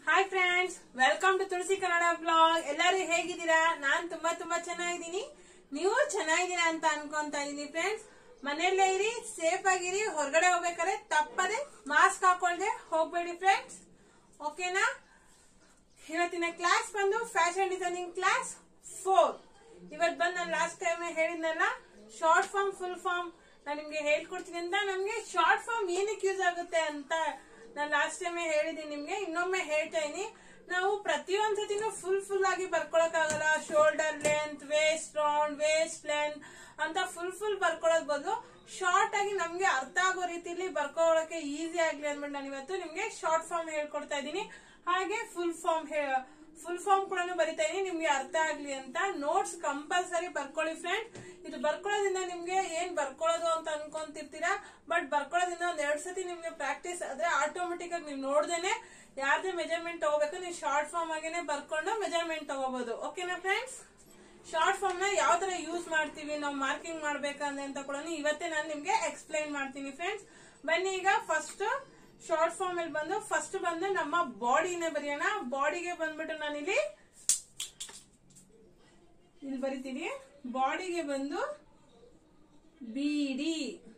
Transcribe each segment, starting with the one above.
hi friends welcome to Tulasi Kannada blog ಎಲ್ಲರೂ ಹೇಗಿದ್ದೀರಾ ನಾನ್ ತುಂಬಾ ತುಂಬಾ ಚೆನ್ನಾಗಿದ್ದೀನಿ ನೀವು ಚೆನ್ನಾಗಿದ್ದೀರಾ ಅಂತ ಅನ್ಕೊಂತ ಇದೀನಿ ಫ್ರೆಂಡ್ಸ್ ಮನೆಯಲ್ಲೇ ಇರಿ ಸೇಫ್ ಆಗಿರಿ ಹೊರಗಡೆ ಹೋಗ್ಬೇಕಾದ್ರೆ ತಪ್ಪದೆ ಮಾಸ್ಕ್ ಹಾಕೊಳ್ದೆ ಹೋಗ್ಬೇಡಿ ಫ್ರೆಂಡ್ಸ್ ಓಕೆನಾ ಇವತ್ತಿನ ಕ್ಲಾಸ್ ಬಂದು ಫ್ಯಾಷನ್ ಡಿಸೈನಿಂಗ್ ಕ್ಲಾಸ್ ಫೋರ್ ಇವತ್ ಬಂದು ನಾನು ಲಾಸ್ಟ್ ಟೈಮ್ ಹೇಳಿದ್ನಲ್ಲ ಶಾರ್ಟ್ ಫಾರ್ಮ್ ಫುಲ್ ಫಾರ್ಮ್ ನಾನು ನಿಮ್ಗೆ ಹೇಳ್ಕೊಡ್ತೀನಿ ಅಂತ ನಮ್ಗೆ ಶಾರ್ಟ್ ಫಾರ್ಮ್ ಏನಕ್ಕೆ ಯೂಸ್ ಆಗುತ್ತೆ ಅಂತ ನಾನು ಲಾಸ್ಟ್ ಟೈಮ್ ಹೇಳಿದೀನಿ ನಿಮ್ಗೆ ಇನ್ನೊಮ್ಮೆ ಹೇಳ್ತಾ ಇದೀನಿ ನಾವು ಪ್ರತಿಯೊಂದ್ ಸತಿನೂ ಫುಲ್ ಫುಲ್ ಆಗಿ ಬರ್ಕೊಳಕ್ ಆಗಲ್ಲ shoulder length waist round waist length ಅಂತ ಫುಲ್ ಫುಲ್ ಬರ್ಕೊಳ್ಳೋದ್ ಬದಲು ಶಾರ್ಟ್ ಆಗಿ ನಮ್ಗೆ ಅರ್ಥ ಆಗೋ ರೀತಿಲಿ ಬರ್ಕೊಳ್ಳೋಕೆ ಈಸಿ ಆಗ್ಲಿ ಅಂದ್ಬಿಟ್ಟು ನಾನು ಇವತ್ತು ನಿಮ್ಗೆ ಶಾರ್ಟ್ ಫಾರ್ಮ್ ಹೇಳ್ಕೊಡ್ತಾ ಇದ್ದೀನಿ ಹಾಗೆ ಫುಲ್ ಫಾರ್ಮ್ ಫುಲ್ ಫಾರ್ಮ್ ಕೂಡ ಬರಿತಾ ಇದೀನಿ ನಿಮ್ಗೆ ಅರ್ಥ ಆಗ್ಲಿ ಅಂತ ನೋಟ್ಸ್ ಕಂಪಲ್ಸರಿ ಬರ್ಕೊಳ್ಳಿ ಫ್ರೆಂಡ್ ಇದು ಬರ್ಕೊಳ್ಳೋದ್ರಿಂದ ನಿಮ್ಗೆ ಏನ್ ಬರ್ಕೊಳ್ಳೋದು ಅಂತ ಅನ್ಕೊಂತಿರ್ತೀರಾ ಬಟ್ ಬರ್ಕೊಳ್ಳೋದ್ರಿಂದ ಒಂದ್ ಎರಡ್ ಸತಿ ನಿಮ್ಗೆ ಪ್ರಾಕ್ಟೀಸ್ ಆದ್ರೆ ಆಟೋಮೆಟಿಕ್ ಆಗಿ ನೀವು ನೋಡ್ದೇನೆ ಯಾರ್ದೇ ಮೆಜರ್ಮೆಂಟ್ ತಗೋಬೇಕು ನೀವು ಶಾರ್ಟ್ ಫಾರ್ಮ್ ಆಗೇನೆ ಬರ್ಕೊಂಡು ಮೆಜರ್ಮೆಂಟ್ ತಗೋಬಹುದು ಓಕೆನಾ ಫ್ರೆಂಡ್ಸ್ ಶಾರ್ಟ್ ಫಾರ್ಮ್ ನ ಯಾವ ತರ ಯೂಸ್ ಮಾಡ್ತೀವಿ ನಾವು ಮಾರ್ಕಿಂಗ್ ಮಾಡ್ಬೇಕಂದ್ರೆ ಅಂತ ಕೂಡ ಇವತ್ತೇ ನಾನು ನಿಮ್ಗೆ ಎಕ್ಸ್ಪ್ಲೈನ್ ಮಾಡ್ತೀನಿ ಫ್ರೆಂಡ್ಸ್ ಬನ್ನಿ ಈಗ ಫಸ್ಟ್ ಶಾರ್ಟ್ ಫಾರ್ಮ್ ಅಲ್ಲಿ ಬಂದು ಫಸ್ಟ್ ಬಂದು ನಮ್ಮ ಬಾಡಿನೇ ಬರೆಯೋಣ ಬಾಡಿಗೆ ಬಂದ್ಬಿಟ್ಟು ನಾನಿಲ್ಲಿ ಇಲ್ಲಿ ಬರಿತೀನಿ ಬಾಡಿಗೆ ಬಂದು ಬಿಡಿ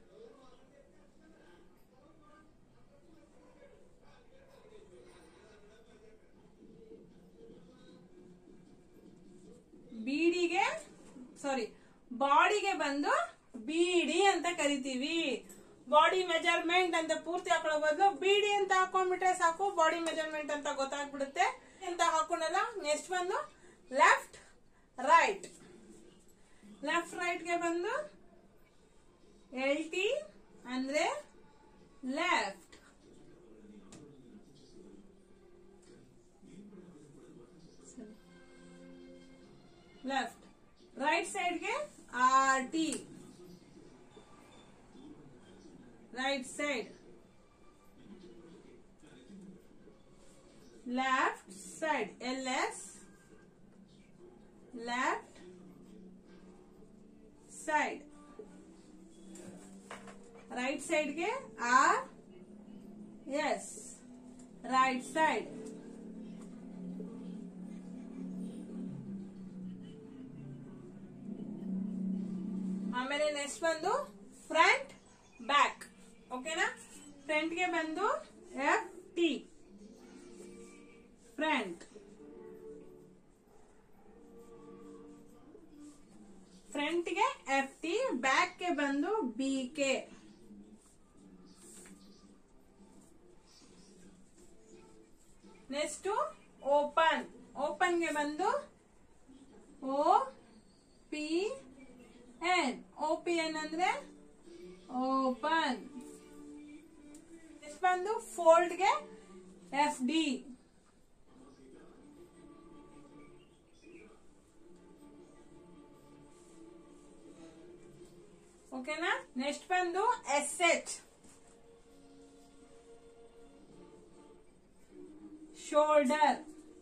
ಬೀಡಿಗೆ ಸಾರಿ ಬಾಡಿಗೆ ಬಂದು ಬಿಡಿ ಅಂತ ಕರಿತೀವಿ ಬಾಡಿ ಮೆಜರ್ಮೆಂಟ್ ಅಂತ ಪೂರ್ತಿ ಹಾಕೊಳ್ಳೋ ಬದಲು ಬಿಡಿ ಅಂತ ಹಾಕೊಂಡ್ಬಿಟ್ರೆ ಸಾಕು ಬಾಡಿ ಮೆಜರ್ಮೆಂಟ್ ಅಂತ ಗೊತ್ತಾಗ್ಬಿಡುತ್ತೆ ಅಂತ ಹಾಕೊಂಡಲ್ಲ ನೆಕ್ಸ್ಟ್ ಬಂದು ಲೆಫ್ಟ್ ರೈಟ್ ಲೆಫ್ಟ್ ರೈಟ್ ಗೆ ಬಂದು ಎಲ್ ಟಿ ಅಂದ್ರೆ ಲೆಫ್ಟ್ ಲೆಫ್ಟ್ ರೈಟ್ ಸೈಡ್ ಗೆ R T right side left side L S left side right ಸೈಡ್ಗೆ ಆರ್ ಎಸ್ ರೈಟ್ ಸೈಡ್ ಆಮೇಲೆ ನೆಕ್ಸ್ಟ್ ಬಂದು ಫ್ರಂಟ್ ಬ್ಯಾಕ್ ಓಕೆನಾ ಫ್ರಂಟ್ಗೆ ಬಂದು ಎಫ್ ಟಿ ಫ್ರಂಟ್ ಫ್ರಂಟ್ಗೆ ಎಫ್ ಟಿ ಬ್ಯಾಕ್ಗೆ ಬಂದು ಬಿ ಕೆ ನೆಕ್ಸ್ಟ್ ಓಪನ್ ಓಪನ್ಗೆ ಬಂದು O P N O P N ಅಂದ್ರೆ ಓಪನ್ ನೆಕ್ಸ್ಟ್ ಬಂದು ಫೋಲ್ಡ್ಗೆ ಎಫ್ ಡಿ ಓಕೆನಾ ನೆಕ್ಸ್ಟ್ ಬಂದು S H shoulder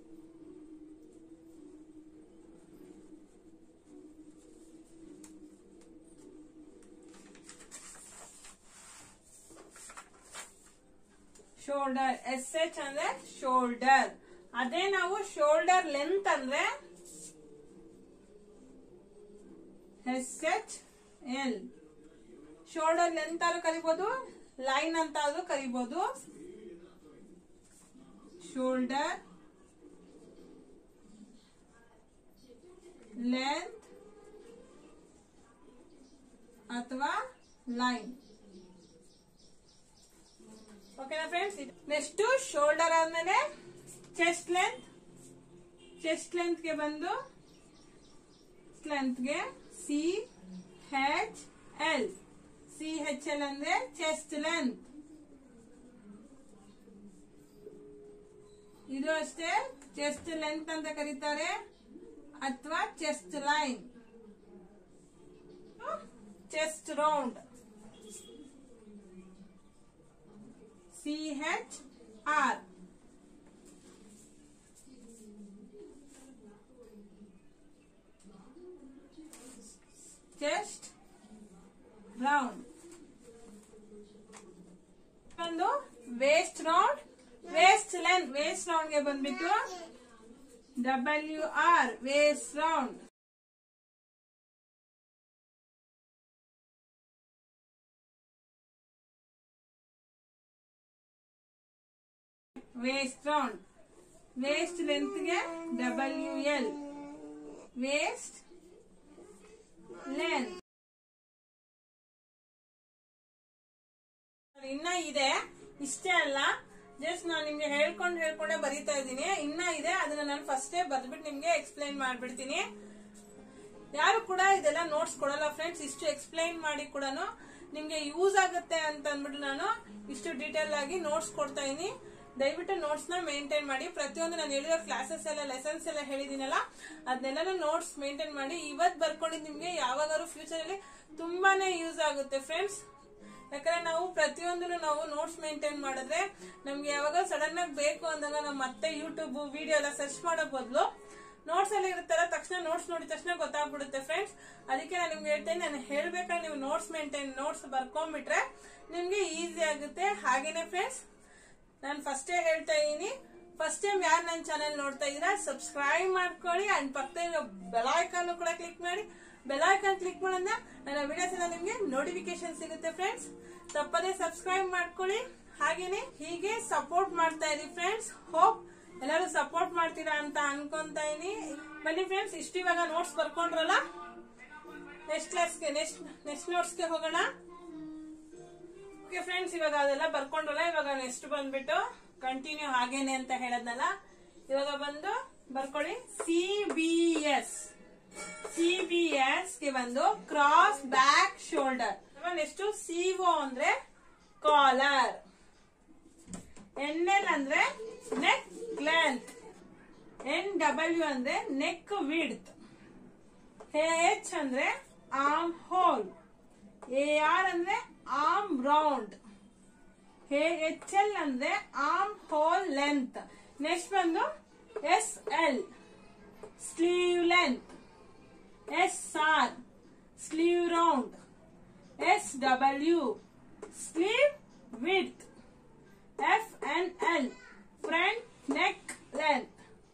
shoulder S H ಅಂದ್ರೆ ಶೋಲ್ಡರ್ ಅದೇ ನಾವು ಶೋಲ್ಡರ್ ಲೆಂತ್ ಅಂದ್ರೆ S H L shoulder length ಆದ್ರೂ ಕರಿಬಹುದು ಲೈನ್ ಅಂತ ಆದ್ರೂ ಕರಿಬಹುದು ಶೋಲ್ಡರ್ ಲೆಂತ್ ಅಥವಾ ಲೈನ್ ಓಕೆನಾ ಫ್ರೆಂಡ್ಸ್ ನೆಕ್ಸ್ಟ್ ಶೋಲ್ಡರ್ ಆದ್ಮೇಲೆ ಚೆಸ್ಟ್ ಲೆಂತ್ ಚೆಸ್ಟ್ ಲೆಂತ್ ಗೆ ಬಂದು ಲೆಂತ್ ಗೆ C H L C H L ಅಂದ್ರೆ ಚೆಸ್ಟ್ ಲೆಂತ್ ಇದು ಅಷ್ಟೇ ಚೆಸ್ಟ್ ಲೆಂತ್ ಅಂತ ಕರೀತಾರೆ ಅಥವಾ chest line chest round C H R chest round ಒಂದು waist round waist length again waist round ಗೆ ಬಂದ್ಬಿಟ್ಟು W R waist round waist round waist length ಗೆ ಡಬ್ಲ್ಯೂ ಎಲ್ ವೇಸ್ಟ್ ಲೆಂತ್ ಇನ್ನ ಇದೆ ಇಷ್ಟೇ ಅಲ್ಲ ಜಸ್ಟ್ ನಾನು ನಿಮ್ಗೆ ಹೇಳ್ಕೊಂಡು ಹೇಳ್ಕೊಂಡೆ ಬರೀತಾ ಇದ್ದೀನಿ ಇನ್ನ ಇದೆ ಅದನ್ನ ನಾನು ಫಸ್ಟೇ ಬರ್ದ್ಬಿಟ್ಟು ನಿಮ್ಗೆ ಎಕ್ಸ್ಪ್ಲೈನ್ ಮಾಡ್ಬಿಡ್ತೀನಿ ಯಾರು ಕೂಡ ಇದೆಲ್ಲ ನೋಟ್ಸ್ ಕೊಡಲ್ಲ ಫ್ರೆಂಡ್ಸ್ ಇಷ್ಟು ಎಕ್ಸ್ಪ್ಲೈನ್ ಮಾಡಿ ಕೂಡ ನಿಮ್ಗೆ ಯೂಸ್ ಆಗುತ್ತೆ ಅಂತ ಅಂದ್ಬಿಟ್ಟು ನಾನು ಇಷ್ಟು ಡೀಟೇಲ್ ಆಗಿ ನೋಟ್ಸ್ ಕೊಡ್ತಾ ಇದೀನಿ ದಯವಿಟ್ಟು ನೋಟ್ಸ್ ನ ಮೇಂಟೈನ್ ಮಾಡಿ ಪ್ರತಿಯೊಂದು ನಾನು ಹೇಳಿರೋ ಕ್ಲಾಸಸ್ ಎಲ್ಲ ಲೆಸನ್ಸ್ ಎಲ್ಲ ಹೇಳಿದೀನಲ್ಲ ಅದನ್ನೆಲ್ಲ ನೋಟ್ಸ್ ಮೇಂಟೈನ್ ಮಾಡಿ ಇವತ್ ಬರ್ಕೊಂಡಿದ್ ನಿಮ್ಗೆ ಯಾವಾಗಾದ್ರೂ ಫ್ಯೂಚರ್ ಅಲ್ಲಿ ತುಂಬಾನೇ ಯೂಸ್ ಆಗುತ್ತೆ ಫ್ರೆಂಡ್ಸ್ ಯಾಕಂದ್ರೆ ನಾವು ಪ್ರತಿಯೊಂದನ್ನು ನಾವು ನೋಟ್ಸ್ ಮೇಂಟೈನ್ ಮಾಡಿದ್ರೆ ನಮ್ಗೆ ಯಾವಾಗ ಸಡನ್ ಆಗಿ ಬೇಕು ಅಂದಾಗ ನಾವು ಮತ್ತೆ ಯೂಟ್ಯೂಬ್ ವಿಡಿಯೋ ಎಲ್ಲ ಸರ್ಚ್ ಮಾಡೋ ಬದಲು ನೋಟ್ಸ್ ಅಲ್ಲಿ ಇರುತ್ತಲ್ಲ ತಕ್ಷಣ ನೋಟ್ಸ್ ನೋಡಿದ ತಕ್ಷಣ ಗೊತ್ತಾಗ್ಬಿಡುತ್ತೆ ಫ್ರೆಂಡ್ಸ್ ಅದಕ್ಕೆ ನಾನು ನಿಮ್ಗೆ ಹೇಳ್ತೇನೆ ನಾನು ಹೇಳ್ಬೇಕಾದ್ರೆ ನೀವು ನೋಟ್ಸ್ ಮೇಂಟೈನ್ ನೋಟ್ಸ್ ಬರ್ಕೊಂಡ್ಬಿಟ್ರೆ ನಿಮ್ಗೆ ಈಸಿ ಆಗುತ್ತೆ ಹಾಗೇನೆ ಫ್ರೆಂಡ್ಸ್ ನಾನು ಫಸ್ಟೇ ಹೇಳ್ತಾ ಇದೀನಿ ಫಸ್ಟ್ ಟೈಮ್ ಯಾರು ನನ್ನ ಚಾನೆಲ್ ನೋಡ್ತಾ ಇದ್ದೀರಾ ಸಬ್ಸ್ಕ್ರೈಬ್ ಮಾಡ್ಕೊಳ್ಳಿ ಅಂಡ್ ಪಕ್ಕದಲ್ಲಿ ಬೆಲ್ ಐಕಾನ್ ಕೂಡ ಕ್ಲಿಕ್ ಮಾಡಿ ಬೆಲ್ ಐಕಾನ್ ಕ್ಲಿಕ್ ಮಾಡೋದ್ರಿಂದ ನನ್ನ ವಿಡಿಯೋಸ್ ಎಲ್ಲ ನಿಮ್ಗೆ ನೋಟಿಫಿಕೇಶನ್ ಸಿಗುತ್ತೆ ಫ್ರೆಂಡ್ಸ್ ತಪ್ಪದೇ ಸಬ್ಸ್ಕ್ರೈಬ್ ಮಾಡ್ಕೊಳ್ಳಿ ಹಾಗೇನೆ ಹೀಗೆ ಸಪೋರ್ಟ್ ಮಾಡ್ತಾ ಇರಿ ಫ್ರೆಂಡ್ಸ್ ಹೋಪ್ ಎಲ್ಲರೂ ಸಪೋರ್ಟ್ ಮಾಡ್ತೀರಾ ಅಂತ ಅನ್ಕೊಂತ ಇದೀನಿ ಬನ್ನಿ ಫ್ರೆಂಡ್ಸ್ ಇಷ್ಟು ಇವಾಗ ನೋಟ್ಸ್ ಬರ್ಕೊಂಡ್ರಲ್ಲ ನೆಕ್ಸ್ಟ್ ಕ್ಲಾಸ್ಗೆ ನೆಕ್ಸ್ಟ್ ನೆಕ್ಸ್ಟ್ ನೋಟ್ಸ್ಗೆ ಹೋಗೋಣ ಓಕೆ ಫ್ರೆಂಡ್ಸ್ ಇವಾಗ ಅದೆಲ್ಲ ಬರ್ಕೊಂಡ್ರಲ್ಲ ಇವಾಗ ನೆಕ್ಸ್ಟ್ ಬಂದ್ಬಿಟ್ಟು ಕಂಟಿನ್ಯೂ ಹಾಗೇನೆ ಅಂತ ಹೇಳದ್ನಲ್ಲ ಇವಾಗ ಬಂದು ಬರ್ಕೊಳ್ಳಿ C B S C B S ಗೆ ಬಂದು cross back shoulder next C O ಅಂದ್ರೆ ಕಾಲರ್ ಎನ್ ಎಲ್ ಅಂದ್ರೆ ನೆಕ್ ಲೆಂತ್ ಎನ್ ಡಬ್ಲ್ಯೂ ಅಂದ್ರೆ ನೆಕ್ ವಿಡ್ತ್ ಎಚ್ ಅಂದ್ರೆ ಆರ್ಮ್ ಹೋಲ್ ಎ ಆರ್ ಅಂದ್ರೆ ಆರ್ಮ್ ರೌಂಡ್ ಎಚ್ ಎಲ್ ಅಂದ್ರೆ ಆರ್ಮ್ ಹೋಲ್ ಲೆಂತ್ ನೆಕ್ಸ್ಟ್ ಬಂದು S L sleeve length S R sleeve round S W sleeve width F N L front neck length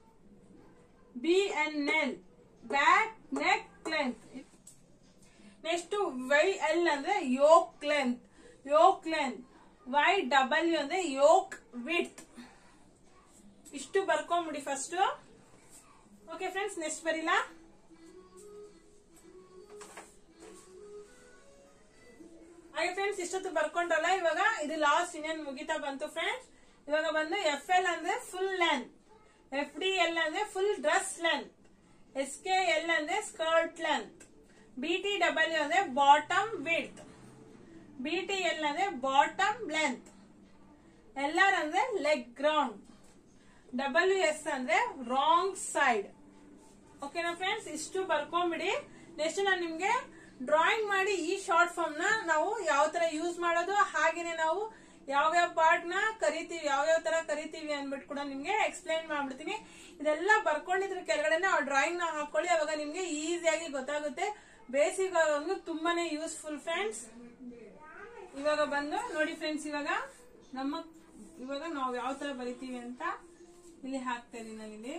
B N L back neck length next Y L ಅಂದ್ರೆ yoke length yoke length Y W ಅಂದ್ರೆ yoke width ಇಷ್ಟು ಬರ್ಕೊಂಬಿಡಿ first okay friends next ಬರಿಲ್ಲ ಹಾಗೆ friends ಇಷ್ಟೊತ್ತು ಬರ್ಕೊಂಡ್ರಲ್ಲ ಇವಾಗ ಇದು last ಇನ್ನೇನ್ ಮುಗಿತಾ ಬಂತು ಫ್ರೆಂಡ್ಸ್ ಇವಾಗ ಬಂದು ಎಫ್ ಎಲ್ ಅಂದ್ರೆ full length F D L ಅಂದ್ರೆ full dress length S K L ಅಂದ್ರೆ skirt length B T W ಅಂದ್ರೆ bottom width B T L ಅಂದ್ರೆ ಬಾಟಮ್ ಲೆಂತ್ ಎಲ್ ಆರ್ ಅಂದ್ರೆ ಲೆಗ್ ಗ್ರೌಂಡ್ ಡಬ್ಲ್ಯೂ ಎಸ್ ಅಂದ್ರೆ wrong side ಓಕೆನಾ friends ಇಷ್ಟು ಬರ್ಕೊಂಬಿಡಿ next ನಾನು ನಿಮ್ಗೆ ಡ್ರಾಯಿಂಗ್ ಮಾಡಿ ಈ ಶಾರ್ಟ್ ಫಾರ್ಮ್ ನ ನಾವು ಯಾವ ತರ ಯೂಸ್ ಮಾಡೋದು ಹಾಗೇನೆ ನಾವು ಯಾವ್ಯಾವ ಪಾರ್ಟ್ ನ ಕರಿತೀವಿ ಯಾವ್ಯಾವ ತರ ಕರಿತೀವಿ ಅಂದ್ಬಿಟ್ಟು ಕೂಡ ನಿಮ್ಗೆ ಎಕ್ಸ್ಪ್ಲೈನ್ ಮಾಡ್ಬಿಡ್ತೀನಿ ಇದೆಲ್ಲ ಬರ್ಕೊಂಡಿದ್ರ ಕೆಳಗಡೆನೆ ಆ ಡ್ರಾಯಿಂಗ್ ನ ಹಾಕೊಳ್ಳಿ ಅವಾಗ ನಿಮ್ಗೆ ಈಸಿಯಾಗಿ ಗೊತ್ತಾಗುತ್ತೆ ಬೇಸಿಕ್ ಒಂದು ತುಂಬಾನೇ ಯೂಸ್ಫುಲ್ ಫ್ರೆಂಡ್ಸ್ ಇವಾಗ ಬಂದು ನೋಡಿ ಫ್ರೆಂಡ್ಸ್ ಇವಾಗ ನಮ್ಮ ಇವಾಗ ನಾವು ಯಾವ ತರ ಬರಿತೀವಿ ಅಂತ ಇಲ್ಲಿ ಹಾಕ್ತಾ ಇದೀನಿ ನಾನಿಲ್ಲಿ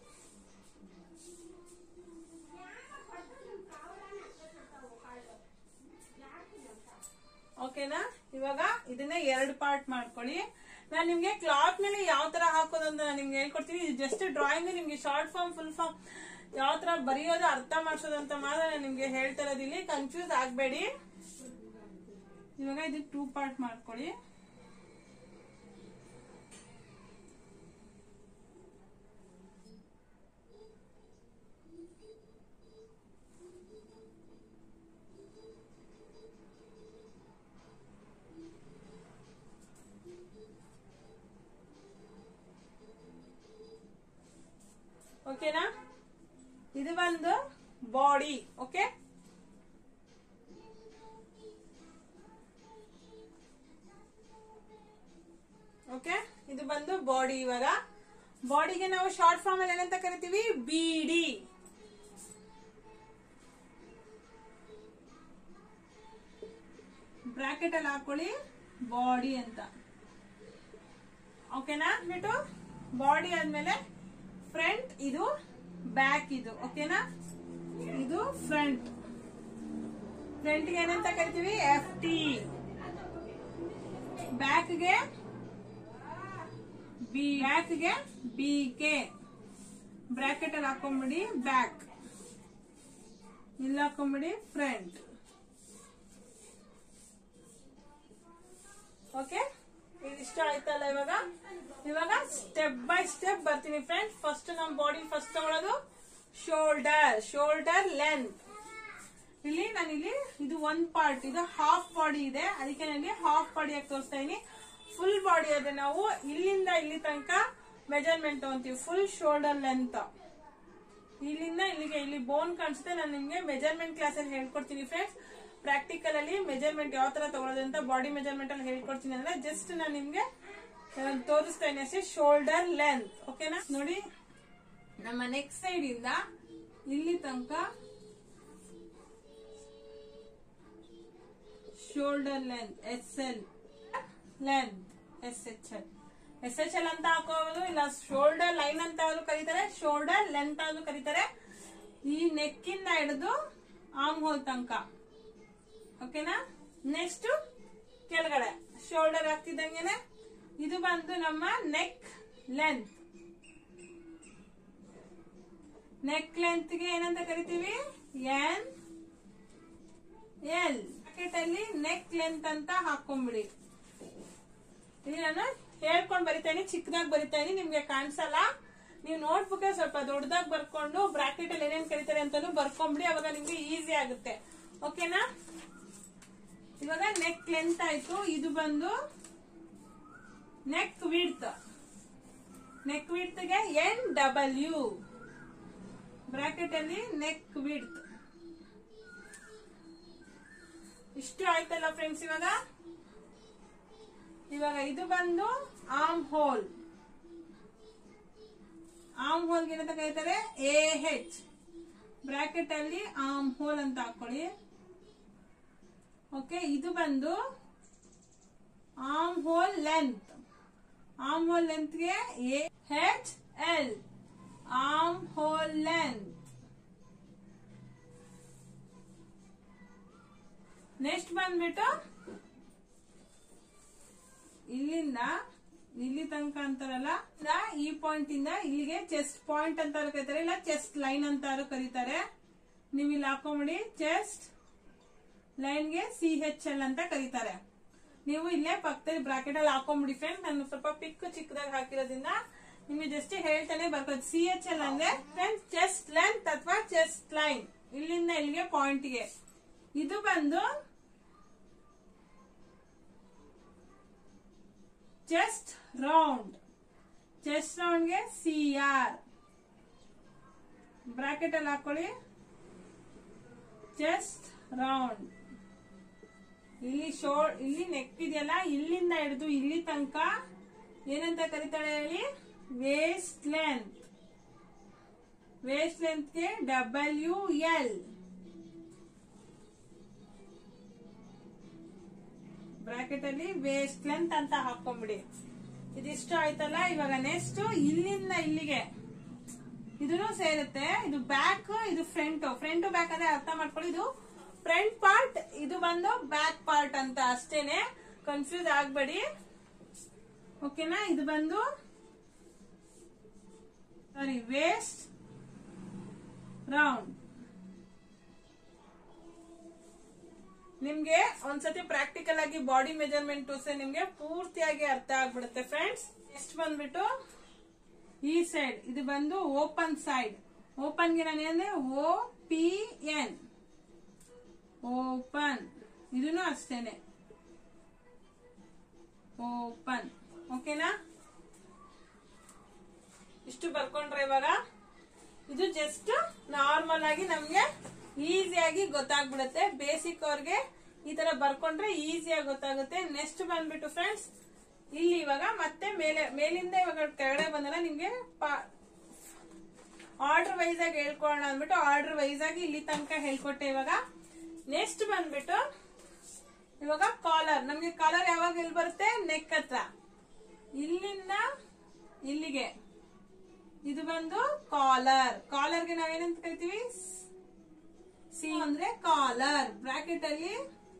ಓಕೆನಾ ಇವಾಗ ಇದನ್ನ ಎರಡು ಪಾರ್ಟ್ ಮಾಡ್ಕೊಳ್ಳಿ ನಾನು ನಿಮ್ಗೆ ಕ್ಲಾತ್ ಮೇಲೆ ಯಾವ ತರ ಹಾಕೋದು ಅಂತ ನಾನು ನಿಮ್ಗೆ ಹೇಳ್ಕೊಡ್ತೀನಿ ಇದು ಜಸ್ಟ್ ಡ್ರಾಯಿಂಗ್ ನಿಮ್ಗೆ ಶಾರ್ಟ್ ಫಾರ್ಮ್ ಫುಲ್ ಫಾರ್ಮ್ ಯಾವ ತರ ಬರೆಯೋದು ಅರ್ಥ ಮಾಡ್ಸೋದು ಅಂತ ಮಾತ್ರ ನಾನು ನಿಮ್ಗೆ ಹೇಳ್ತಾ ಇರೋದು ಇಲ್ಲಿ ಕನ್ಫ್ಯೂಸ್ ಆಗ್ಬೇಡಿ ಇವಾಗ ಇದು ಟೂ ಪಾರ್ಟ್ ಮಾಡ್ಕೊಳ್ಳಿ ಓಕೆನಾ ಇದು ಒಂದು ಬಾಡಿ ಓಕೆ ಓಕೆ ಇದು ಬಂದು ಬಾಡಿ ಇವಾಗ ಬಾಡಿಗೆ ನಾವು ಶಾರ್ಟ್ ಫಾರ್ಮ್ ಅಲ್ಲಿ ಏನಂತ ಕರಿತೀವಿ ಬಿಡಿ ಬ್ರಾಕೆಟ್ ಅಲ್ಲಿ ಹಾಕೊಳ್ಳಿ ಬಾಡಿ ಅಂತ ಓಕೆನಾ ಬಿಟ್ಟು ಬಾಡಿ ಆದ್ಮೇಲೆ ಫ್ರಂಟ್ ಇದು ಬ್ಯಾಕ್ ಇದು ಓಕೆನಾ ಇದು ಫ್ರಂಟ್ ಫ್ರಂಟ್ ಗೆ ಏನಂತ ಕರಿತೀವಿ ಎಫ್ ಟಿ ಬ್ಯಾಕ್ ಗೆ ಬಿ ಬ್ಯಾಕ್ ಗೆ ಬಿ ಕೆ ಬ್ರಾಕೆಟ್ ಅಲ್ಲಿ ಹಾಕೊಂಡ್ಬಿಡಿ ಬ್ಯಾಕ್ ಇಲ್ಲಿ ಹಾಕೊಂಡ್ಬಿಡಿ ಫ್ರಂಟ್ ಓಕೆ ಇದಿಷ್ಟ ಆಯ್ತಲ್ಲ ಇವಾಗ ಇವಾಗ ಸ್ಟೆಪ್ ಬೈ ಸ್ಟೆಪ್ ಬರ್ತೀನಿ ಫ್ರೆಂಡ್ಸ್ ಫಸ್ಟ್ ನಮ್ ಬಾಡಿ ಫಸ್ಟ್ ತಗೊಳ್ಳೋದು ಶೋಲ್ಡರ್ ಶೋಲ್ಡರ್ ಲೆಂತ್ ಇಲ್ಲಿ ನಾನು ಇಲ್ಲಿ ಇದು ಒಂದ್ ಪಾರ್ಟ್ ಇದು ಹಾಫ್ ಬಾಡಿ ಇದೆ ಅದಕ್ಕೆ ನಾನು ಇಲ್ಲಿ ಹಾಫ್ ಬಾಡಿ ಆಗಿ ತೋರಿಸ್ತಾ ಇದೀನಿ ಫುಲ್ ಬಾಡಿ ಆದ್ರೆ ನಾವು ಇಲ್ಲಿಂದ ಇಲ್ಲಿ ತನಕ ಮೆಜರ್ಮೆಂಟ್ ತಗೊಂತೀವಿ ಫುಲ್ ಶೋಲ್ಡರ್ ಲೆಂತ್ ಇಲ್ಲಿಂದ ಇಲ್ಲಿಗೆ ಇಲ್ಲಿ ಬೋನ್ ಕಾಣಿಸುತ್ತೆ ನಾನು ನಿಮ್ಗೆ ಮೆಜರ್ಮೆಂಟ್ ಕ್ಲಾಸ್ ಅಲ್ಲಿ ಹೇಳ್ಕೊಡ್ತೀನಿ ಫ್ರೆಂಡ್ಸ್ ಪ್ರಾಕ್ಟಿಕಲ್ ಅಲ್ಲಿ ಮೆಜರ್ಮೆಂಟ್ ಯಾವ ತರ ತಗೊಳ್ಳೋದು ಅಂತ ಬಾಡಿ ಮೆಜರ್ಮೆಂಟ್ ಅಲ್ಲಿ ಹೇಳ್ಕೊಡ್ತೀನಿ ಅಂದ್ರೆ ಜಸ್ಟ್ ನಾನು ನಿಮ್ಗೆ ಆ, ತೋರಿಸ್ತಾ ಇದ್ದೀನಿ ಅಷ್ಟೇ ಶೋಲ್ಡರ್ ಲೆಂತ್ ಓಕೆನಾ ನೋಡಿ ನಮ್ಮ ನೆಕ್ ಸೈಡ್ ಇಂದ ಇಲ್ಲಿ ತನಕ shoulder length S L length S H L S H L ಅಂತ ಹಾಕೋಬಹುದು ಇಲ್ಲ ಶೋಲ್ಡರ್ ಲೈನ್ ಅಂತ ಆದ್ರೂ ಕರೀತಾರೆ ಶೋಲ್ಡರ್ ಲೆಂತ್ ಆದ್ರೂ ಕರೀತಾರೆ ಈ ನೆಕ್ ಇಂದ ಹಿಡಿದು ಆರ್ಮ್ ಹೋಲ್ ತನಕ ಓಕೆನಾ ನೆಕ್ಸ್ಟ್ ಕೆಳಗಡೆ ಶೋಲ್ಡರ್ ಹಾಕ್ತಿದ್ದಂಗೆನೆ ಇದು ಬಂದು ನಮ್ಮ ನೆಕ್ ಲೆಂತ್ ನೆಕ್ ಲೆಂತ್ ಗೆ ಏನಂತ ಕರಿತೀವಿ ಎನ್ ಎಲ್ ಬ್ರಾಕೆಟ್ ಅಲ್ಲಿ ನೆಕ್ ಲೆಂತ್ ಅಂತ ಹಾಕೊಂಡ್ಬಿಡಿ ಇಲ್ಲಿ ನಾನು ಹೇಳ್ಕೊಂಡ್ ಬರಿತೇನೆ ಚಿಕ್ಕದಾಗಿ ಬರಿತೇನೆ ನಿಮ್ಗೆ ಕಾಣಿಸಲ್ಲ ನೀವು ನೋಟ್ಬುಕ್ ಸ್ವಲ್ಪ ದೊಡ್ಡದಾಗಿ ಬರ್ಕೊಂಡು ಬ್ರಾಕೆಟ್ ಅಲ್ಲಿ ಏನೇನ್ ಕರಿತಾರೆ ಅಂತಾನು ಬರ್ಕೊಂಡ್ಬಿಡಿ ಅವಾಗ ನಿಮ್ಗೆ ಈಸಿ ಆಗುತ್ತೆ ಓಕೆನಾ ಇವಾಗ ನೆಕ್ ಲೆಂತ್ ಆಯ್ತು ಇದು ಬಂದು ನೆಕ್ ವಿಡ್ತ್ ನೆಕ್ ವಿಡ್ತ್ ಗೆ ಎನ್ ಡಬಲ್ಯೂ ಬ್ರಾಕೆಟ್ ಅಲ್ಲಿ ನೆಕ್ ವಿಡ್ತ್ ಇಷ್ಟು ಆಯ್ತಲ್ಲ ಫ್ರೆಂಡ್ಸ್ ಇವಾಗ ಇವಾಗ ಇದು ಬಂದು ಆರ್ಮ್ ಹೋಲ್ ಆರ್ಮ್ ಹೋಲ್ ಏನಂತ ಕರೀತಾರೆ ಎ ಹೆಚ್ ಬ್ರಾಕೆಟ್ ಅಲ್ಲಿ ಆರ್ಮ್ ಹೋಲ್ ಅಂತ ಹಾಕೊಳ್ಳಿ ಓಕೆ ಇದು ಬಂದು arm hole length arm hole ಲೆಂತ್ಗೆ A H L arm hole length next ಬಂದ್ಬಿಟ್ಟು ಇಲ್ಲಿಂದ ಇಲ್ಲಿ ತನಕ ಅಂತಾರಲ್ಲ ಇಂದ ಈ ಪಾಯಿಂಟ್ ಇಂದ ಇಲ್ಲಿಗೆ ಚೆಸ್ಟ್ ಪಾಯಿಂಟ್ ಅಂತ ಕರೀತಾರೆ ಇಲ್ಲ ಚೆಸ್ಟ್ ಲೈನ್ ಅಂತಾರು ಕರೀತಾರೆ ನೀವು ಇಲ್ಲಿ ಹಾಕೊಂಬಿಡಿ ಚೆಸ್ಟ್ ಲೈನ್ಗೆ ಸಿ ಹೆಚ್ ಎಲ್ ಅಂತ ಕರೀತಾರೆ ನೀವು ಇಲ್ಲೇ ಪಕ್ಕದಲ್ಲಿ ಬ್ರಾಕೆಟ್ ಅಲ್ಲಿ ಹಾಕೊಂಬಿಡಿ ಫ್ರೆಂಡ್ ನಾನು ಸ್ವಲ್ಪ ಪಿಕ್ ಚಿಕ್ಕದಾಗಿ ಹಾಕಿರೋದ್ರಿಂದ ನಿಮಗೆ ಜಸ್ಟ್ ಹೇಳ್ತಾನೆ ಬರ್ಕೋದು ಸಿ ಎಚ್ ಎಲ್ ಅಂದ್ರೆ ಫ್ರೆಂಡ್ಸ್ ಚೆಸ್ಟ್ ಲೆಂತ್ ಅಥವಾ ಚೆಸ್ಟ್ ಲೈನ್ ಇಲ್ಲಿಂದ ಇಲ್ಲಿಗೆ ಪಾಯಿಂಟ್ ಗೆ ಇದು ಬಂದು ಚೆಸ್ಟ್ ರೌಂಡ್ ಚೆಸ್ಟ್ ರೌಂಡ್ ಗೆ ಸಿ ಆರ್ ಬ್ರಾಕೆಟ್ ಅಲ್ಲಿ ಹಾಕೊಳ್ಳಿ ಚೆಸ್ಟ್ ರೌಂಡ್ ಇಲ್ಲಿ ಶೋ ಇಲ್ಲಿ ನೆಕ್ ಇದೆಯಲ್ಲ ಇಲ್ಲಿಂದ ಹಿಡಿದು ಇಲ್ಲಿ ತನಕ ಏನಂತ ಕರೀತಾಳೆ ಹೇಳಿ ವೇಸ್ಟ್ ಲೆಂತ್ ವೇಸ್ಟ್ ಲೆಂತ್ ಗೆ ಡಬ್ಲ್ಯೂ ಎಲ್ ಬ್ರಾಕೆಟ್ ಅಲ್ಲಿ ವೇಸ್ಟ್ ಲೆಂತ್ ಅಂತ ಹಾಕೊಂಡ್ಬಿಡಿ ಇದಿಷ್ಟು ಆಯ್ತಲ್ಲ ಇವಾಗ ನೆಕ್ಸ್ಟ್ ಇಲ್ಲಿಂದ ಇಲ್ಲಿಗೆ ಇದನ್ನು ಸೇರುತ್ತೆ ಇದು ಬ್ಯಾಕ್ ಇದು ಫ್ರಂಟ್ ಫ್ರಂಟ್ ಬ್ಯಾಕ್ ಅಂದ್ರೆ ಅರ್ಥ ಮಾಡ್ಕೊಳ್ಳಿ ಇದು ಫ್ರಂಟ್ ಪಾರ್ಟ್ ಇದು ಬಂದು ಬ್ಯಾಕ್ ಪಾರ್ಟ್ ಅಂತ ಅಷ್ಟೇನೆ ಕನ್ಫ್ಯೂಸ್ ಆಗ್ಬೇಡಿ ಓಕೆನಾ ಇದು ಬಂದು ಸಾರಿ ವೇಸ್ಟ್ ರೌಂಡ್ ನಿಮ್ಗೆ ಒಂದ್ಸತಿ ಪ್ರಾಕ್ಟಿಕಲ್ ಆಗಿ ಬಾಡಿ ಮೆಜರ್ಮೆಂಟ್ ತೋರಿಸಿ ನಿಮ್ಗೆ ಪೂರ್ತಿಯಾಗಿ ಅರ್ಥ ಆಗ್ಬಿಡುತ್ತೆ ಫ್ರೆಂಡ್ಸ್ ನೆಕ್ಸ್ಟ್ ಬಂದ್ಬಿಟ್ಟು ಈ ಸೈಡ್ ಇದು ಬಂದು ಓಪನ್ ಸೈಡ್ ಓಪನ್ ಗೆ ನಾನು ಏನಂದ್ರೆ ಓ ಪಿ ಎನ್ ಓಪನ್ ಇದನ್ನು ಅಷ್ಟೇನೆ ಓಪನ್ ಓಕೆನಾ ಇಷ್ಟು ಬರ್ಕೊಂಡ್ರೆ ಇವಾಗ ಇದು ಜಸ್ಟ್ ನಾರ್ಮಲ್ ಆಗಿ ನಮ್ಗೆ ಈಸಿಯಾಗಿ ಗೊತ್ತಾಗ್ಬಿಡುತ್ತೆ ಬೇಸಿಕ್ ಅವ್ರಿಗೆ ಈ ತರ ಬರ್ಕೊಂಡ್ರೆ ಈಸಿಯಾಗಿ ಗೊತ್ತಾಗುತ್ತೆ ನೆಕ್ಸ್ಟ್ ಬಂದ್ಬಿಟ್ಟು ಫ್ರೆಂಡ್ಸ್ ಇಲ್ಲಿ ಇವಾಗ ಮತ್ತೆ ಮೇಲೆ ಮೇಲಿಂದ ಇವಾಗ ಕೆಳಗಡೆ ಬಂದಲ್ಲ ನಿಮ್ಗೆ ಆರ್ಡರ್ ವೈಸ್ ಆಗಿ ಹೇಳ್ಕೊಳ್ಳೋಣ ಅಂದ್ಬಿಟ್ಟು ಆರ್ಡರ್ ವೈಸ್ ಆಗಿ ಇಲ್ಲಿ ತನಕ ಹೇಳ್ಕೊಟ್ಟೆ ಇವಾಗ ನೆಕ್ಸ್ಟ್ ಬಂದ್ಬಿಟ್ಟು ಇವಾಗ ಕಾಲರ್ ನಮ್ಗೆ ಕಾಲರ್ ಯಾವಾಗ ಇಲ್ಲಿ ಬರುತ್ತೆ ನೆಕ್ ಹತ್ರ ಇಲ್ಲಿಂದ ಇಲ್ಲಿಗೆ ಇದು ಬಂದು ಕಾಲರ್ ಕಾಲರ್ಗೆ ನಾವೇನಂತ ಕರಿತೀವಿ ಸಿ ಅಂದ್ರೆ ಕಾಲರ್ ಬ್ರಾಕೆಟ್ ಅಲ್ಲಿ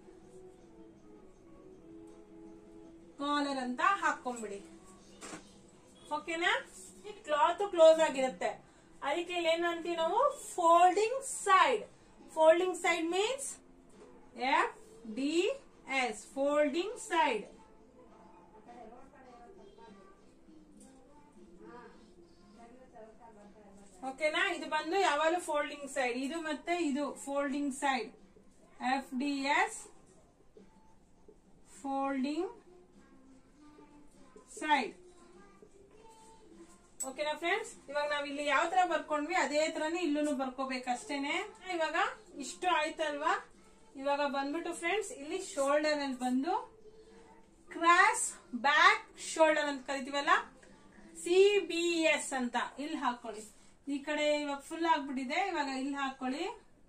ಕಾಲರ್ ಅಂತ ಹಾಕೊಂಡ್ಬಿಡಿ ಓಕೆನಾ ಕ್ಲಾತ್ ಕ್ಲೋಸ್ ಆಗಿರುತ್ತೆ ಅದಕ್ಕೆ ಇಲ್ಲಿ ಏನಂತೀವಿ ನಾವು folding side folding side means F D S folding side ಓಕೆನಾ ಇದು ಬಂದು ಯಾವಾಗಲೂ ಫೋಲ್ಡಿಂಗ್ ಸೈಡ್ ಇದು ಮತ್ತೆ ಇದು folding side F D S folding side ಓಕೆನಾ ಫ್ರೆಂಡ್ಸ್ ಇವಾಗ ನಾವ್ ಇಲ್ಲಿ ಯಾವ ತರ ಬರ್ಕೊಂಡ್ವಿ ಅದೇ ತರನೇ ಇಲ್ಲೂ ಬರ್ಕೋಬೇಕಷ್ಟೇನೆ ಇವಾಗ ಇಷ್ಟು ಆಯ್ತಲ್ವಾ ಇವಾಗ ಬಂದ್ಬಿಟ್ಟು ಫ್ರೆಂಡ್ಸ್ ಇಲ್ಲಿ ಶೋಲ್ಡರ್ ಅಲ್ಲಿ ಬಂದು ಕ್ರಾಸ್ ಬ್ಯಾಕ್ ಶೋಲ್ಡರ್ ಅಂತ ಕರಿತೀವಲ್ಲ ಸಿ ಬಿ ಎಸ್ ಅಂತ ಇಲ್ಲಿ ಹಾಕೊಳ್ಳಿ ಈ ಕಡೆ ಇವಾಗ ಫುಲ್ ಆಗ್ಬಿಟ್ಟಿದೆ ಇವಾಗ ಇಲ್ಲಿ ಹಾಕೊಳ್ಳಿ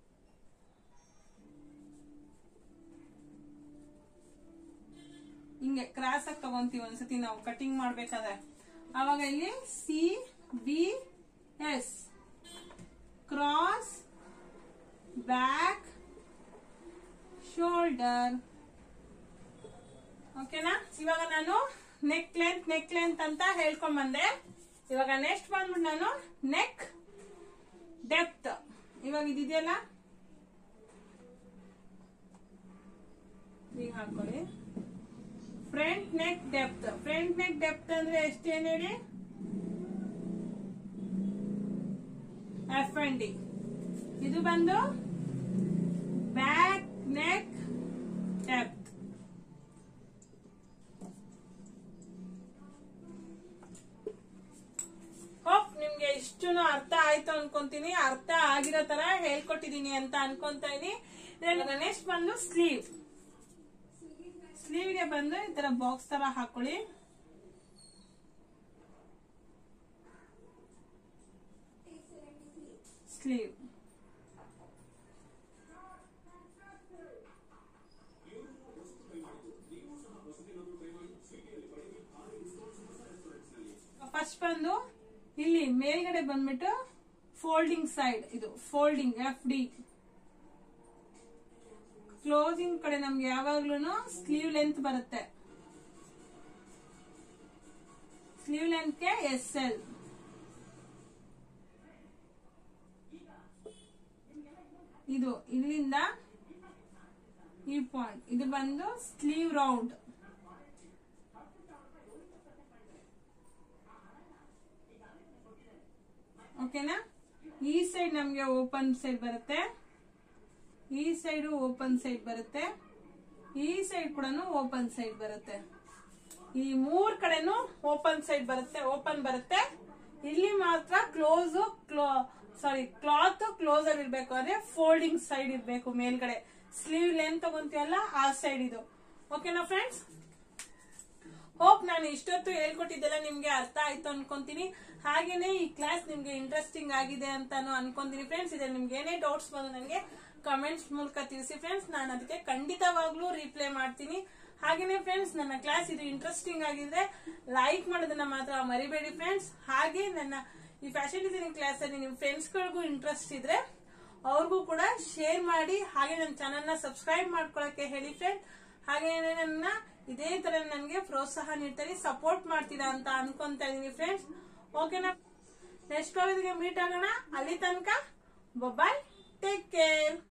ಹಿಂಗೆ ಕ್ರಾಸ್ ಆಗಿ ತಗೊಂತೀವಿ ಒಂದ್ಸತಿ ನಾವು ಕಟಿಂಗ್ ಮಾಡ್ಬೇಕಾದ್ರೆ ಅವಾಗ ಇಲ್ಲಿ C B S cross back shoulder ಓಕೆನಾ ಇವಾಗ ನಾನು ನೆಕ್ ಲೆಂತ್ ನೆಕ್ ಲೆಂತ್ ಅಂತ ಹೇಳ್ಕೊಂಡ್ ಬಂದೆ ಇವಾಗ ನೆಕ್ಸ್ಟ್ ಬಂದ್ಬಿಟ್ಟು ನಾನು ನೆಕ್ ಡೆಪ್ತ್ ಇವಾಗ ಇದಿದೆಯಲ್ಲ ಈಗ ಹಾಕೊಳ್ಳಿ front neck depth front neck depth ಅಂದ್ರೆ ಎಷ್ಟೇನು ಹೇಳಿ ಎಫ್ ಅಂಡ್ ಡಿ ಇದು ಬಂದು ಬ್ಯಾಕ್ ನೆಕ್ ಡೆಪ್ತ್ ಹೋಪ್ ನಿಮ್ಗೆ ಇಷ್ಟು ಅರ್ಥ ಆಯ್ತು ಅನ್ಕೊಂತೀನಿ ಅರ್ಥ ಆಗಿರೋ ತರ ಹೇಳ್ಕೊಟ್ಟಿದೀನಿ ಅಂತ ಅನ್ಕೊಂತಾ ಇದೀನಿ ನೆಕ್ಸ್ಟ್ ಬಂದು ಸ್ಲೀವ್ ಸ್ಲೀವ್ ಗೆ ಬಂದು ಈ ತರ ಬಾಕ್ಸ್ ತರ ಹಾಕೊಳ್ಳಿ ಸ್ಲೀವ್ ಫಸ್ಟ್ ಬಂದು ಇಲ್ಲಿ ಮೇಲ್ಗಡೆ ಬಂದ್ಬಿಟ್ಟು ಫೋಲ್ಡಿಂಗ್ ಸೈಡ್ ಇದು ಫೋಲ್ಡಿಂಗ್ ಎಫ್ ಡಿ ಕ್ಲೋಸಿಂಗ್ ಕಡೆ ನಮ್ಗೆ ಯಾವಾಗ್ಲೂ ಸ್ಲೀವ್ ಲೆಂತ್ ಬರುತ್ತೆ ಸ್ಲೀವ್ ಲೆಂತ್ಗೆ ಎಸ್ ಎಲ್ ಇದು ಇಲ್ಲಿಂದ ಈ ಪಾಯಿಂಟ್ ಇದು ಬಂದು ಸ್ಲೀವ್ ರೌಂಡ್ ಓಕೆನಾ ಈ ಸೈಡ್ ನಮ್ಗೆ ಓಪನ್ ಸೈಡ್ ಬರುತ್ತೆ ಈ ಸೈಡ್ ಓಪನ್ ಸೈಡ್ ಬರುತ್ತೆ ಈ ಸೈಡ್ ಕೂಡ ಓಪನ್ ಸೈಡ್ ಬರುತ್ತೆ ಈ ಮೂರ್ ಕಡೆನೂ ಓಪನ್ ಸೈಡ್ ಬರುತ್ತೆ ಓಪನ್ ಬರುತ್ತೆ ಇಲ್ಲಿ ಮಾತ್ರ ಕ್ಲೋಸ್ ಕ್ಲೋ ಸಾರಿ ಕ್ಲಾತ್ ಕ್ಲೋಸ್ ಅಲ್ಲಿ ಇರ್ಬೇಕು ಅಂದ್ರೆ ಫೋಲ್ಡಿಂಗ್ ಸೈಡ್ ಇರ್ಬೇಕು ಮೇಲ್ಗಡೆ ಸ್ಲೀವ್ ಲೆಂತ್ ತಗೊಂತೀವಲ್ಲ ಆ ಸೈಡ್ ಇದು ಓಕೆನಾ ಫ್ರೆಂಡ್ಸ್ ಹೋಪ್ ನಾನು ಇಷ್ಟೊತ್ತು ಹೇಳ್ಕೊಟ್ಟಿದ್ದೆಲ್ಲ ನಿಮ್ಗೆ ಅರ್ಥ ಆಯ್ತು ಅನ್ಕೊಂತೀನಿ ಹಾಗೇನೆ ಈ ಕ್ಲಾಸ್ ನಿಮ್ಗೆ ಇಂಟ್ರೆಸ್ಟಿಂಗ್ ಆಗಿದೆ ಅಂತಾನು ಅನ್ಕೊಂತೀನಿ ಫ್ರೆಂಡ್ಸ್ ಇದೆ ನಿಮ್ಗೆ ಏನೇ ಡೌಟ್ಸ್ ಬಂದು ನನಗೆ ಕಮೆಂಟ್ಸ್ ಮೂಲಕ ತಿಳಿಸಿ ಫ್ರೆಂಡ್ಸ್ ನಾನು ಅದಕ್ಕೆ ಖಂಡಿತವಾಗ್ಲೂ ರಿಪ್ಲೈ ಮಾಡ್ತೀನಿ ಹಾಗೇನೆ ಫ್ರೆಂಡ್ಸ್ ನನ್ನ ಕ್ಲಾಸ್ ಇದು ಇಂಟ್ರೆಸ್ಟಿಂಗ್ ಆಗಿದ್ರೆ ಲೈಕ್ ಮಾಡೋದನ್ನ ಮಾತ್ರ ಮರಿಬೇಡಿ ಫ್ರೆಂಡ್ಸ್ ಹಾಗೆ ನನ್ನ ಈ ಫ್ಯಾಷನ್ ಡಿಸೈನಿಂಗ್ ಕ್ಲಾಸ್ ಅಲ್ಲಿ ನಿಮ್ ಫ್ರೆಂಡ್ಸ್ ಗಳಿಗೂ ಇಂಟ್ರೆಸ್ಟ್ ಇದ್ರೆ ಅವ್ರಿಗೂ ಕೂಡ ಶೇರ್ ಮಾಡಿ ಹಾಗೆ ನನ್ನ ಚಾನಲ್ ನ ಸಬ್ಸ್ಕ್ರೈಬ್ ಮಾಡ್ಕೊಳಕ್ಕೆ ಹೇಳಿ ಫ್ರೆಂಡ್ ಹಾಗೆ ನನ್ನ ಇದೇ ತರ ನನಗೆ ಪ್ರೋತ್ಸಾಹ ನೀಡ್ತಾರೆ ಸಪೋರ್ಟ್ ಮಾಡ್ತೀರಾ ಅಂತ ಅನ್ಕೊಂತ ಇದೀನಿ ಫ್ರೆಂಡ್ಸ್ ಓಕೆನಾ ನೆಕ್ಸ್ಟ್ ಮೀಟ್ ಆಗೋಣ ಅಲ್ಲಿ ತನಕ ಬಾಯ್ ಟೇಕ್ ಕೇರ್